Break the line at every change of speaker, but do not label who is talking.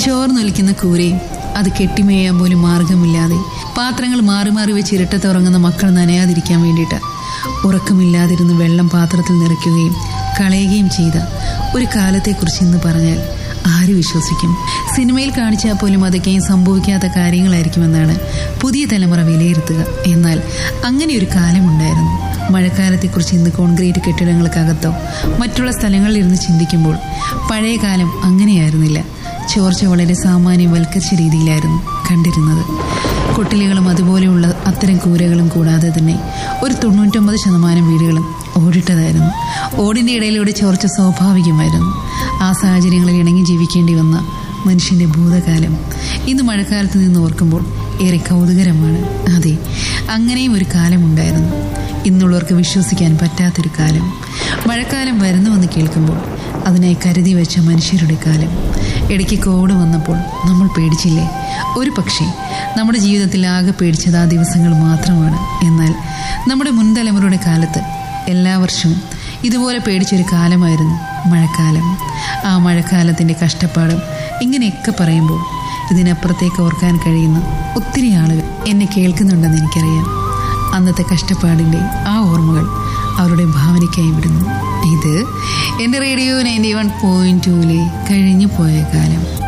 ചോർന്നൊലിക്കുന്ന കൂരയും അത് കെട്ടിമേയാൻ പോലും മാർഗമില്ലാതെ പാത്രങ്ങൾ മാറി മാറി വെച്ച് ഇരട്ടത്തുറങ്ങുന്ന മക്കൾ നനയാതിരിക്കാൻ വേണ്ടിയിട്ട് ഉറക്കമില്ലാതിരുന്ന് വെള്ളം പാത്രത്തിൽ നിറയ്ക്കുകയും കളയുകയും ചെയ്ത ഒരു കാലത്തെക്കുറിച്ച് ഇന്ന് പറഞ്ഞാൽ ആര് വിശ്വസിക്കും സിനിമയിൽ കാണിച്ചാൽ പോലും അതൊക്കെയും സംഭവിക്കാത്ത കാര്യങ്ങളായിരിക്കുമെന്നാണ് പുതിയ തലമുറ വിലയിരുത്തുക എന്നാൽ അങ്ങനെ ഒരു കാലമുണ്ടായിരുന്നു മഴക്കാലത്തെക്കുറിച്ച് ഇന്ന് കോൺക്രീറ്റ് കെട്ടിടങ്ങൾക്കകത്തോ മറ്റുള്ള സ്ഥലങ്ങളിൽ ഇരുന്ന് ചിന്തിക്കുമ്പോൾ പഴയ കാലം അങ്ങനെയായിരുന്നില്ല ചോർച്ച വളരെ സാമാന്യവൽക്കരിച്ച രീതിയിലായിരുന്നു കണ്ടിരുന്നത് കൊട്ടിലുകളും അതുപോലെയുള്ള അത്തരം കൂരകളും കൂടാതെ തന്നെ ഒരു തൊണ്ണൂറ്റൊമ്പത് ശതമാനം വീടുകളും ഓടിട്ടതായിരുന്നു ഓടിന്റെ ഇടയിലൂടെ ചോർച്ച സ്വാഭാവികമായിരുന്നു ആ സാഹചര്യങ്ങളിൽ ഇണങ്ങി ജീവിക്കേണ്ടി വന്ന മനുഷ്യന്റെ ഭൂതകാലം ഇന്ന് മഴക്കാലത്ത് നിന്ന് ഓർക്കുമ്പോൾ ഏറെ കൗതുകരമാണ് അതെ അങ്ങനെയും ഒരു കാലമുണ്ടായിരുന്നു ഇന്നുള്ളവർക്ക് വിശ്വസിക്കാൻ പറ്റാത്തൊരു കാലം മഴക്കാലം വരുന്നുവെന്ന് കേൾക്കുമ്പോൾ അതിനായി കരുതി വെച്ച മനുഷ്യരുടെ കാലം ഇടയ്ക്ക് കോവിഡ് വന്നപ്പോൾ നമ്മൾ പേടിച്ചില്ലേ ഒരു പക്ഷേ നമ്മുടെ ജീവിതത്തിൽ ആകെ പേടിച്ചത് ആ ദിവസങ്ങൾ മാത്രമാണ് എന്നാൽ നമ്മുടെ മുൻതലമുറയുടെ കാലത്ത് എല്ലാ വർഷവും ഇതുപോലെ പേടിച്ചൊരു കാലമായിരുന്നു മഴക്കാലം ആ മഴക്കാലത്തിൻ്റെ കഷ്ടപ്പാടും ഇങ്ങനെയൊക്കെ പറയുമ്പോൾ ഇതിനപ്പുറത്തേക്ക് ഓർക്കാൻ കഴിയുന്ന ഒത്തിരി ആളുകൾ എന്നെ കേൾക്കുന്നുണ്ടെന്ന് എനിക്കറിയാം അന്നത്തെ കഷ്ടപ്പാടിൻ്റെ ആ ഓർമ്മകൾ അവരുടെ ഭാവനയ്ക്കായി വിടുന്നു ഇത് എൻ്റെ റേഡിയോ നയൻറ്റി വൺ പോയിൻറ്റ് ടൂവിലെ കഴിഞ്ഞു പോയ കാലം